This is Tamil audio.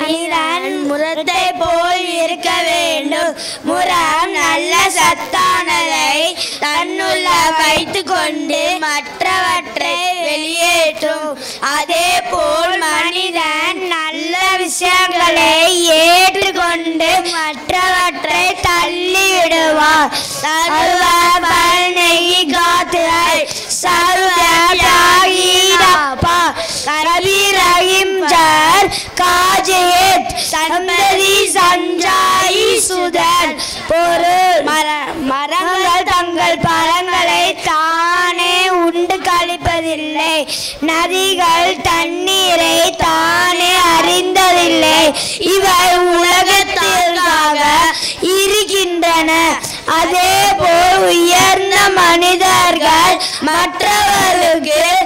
மனிதன் முரத்தை போல் இருக்க வேண்டும் முரம் நல்ல சத்தானதை தன்னுள்ள வைத்து கொண்டு மற்றவற்றை வெளியேற்றும் அதே போல் மனிதன் நல்ல விஷயங்களை ஏற்றுக்கொண்டு மற்றவற்றை தள்ளி விடுவார் சர்வ பல்நெகி காத்துகள் சர்வ தியாகிடப்பா கரவி ரஹிம் ஜர் காஜேத் சந்ததி சஞ்சாயி சுதன் பொருள் மர மரங்கள் தங்கள் பழங்களை தானே உண்டு கழிப்பதில்லை நதிகள் தண்ணீரை தானே அறிந்ததில்லை இவை உலகத்திற்காக இருக்கின்றன அதே போல் உயர்ந்த மனிதர்கள் மற்றவருக்கு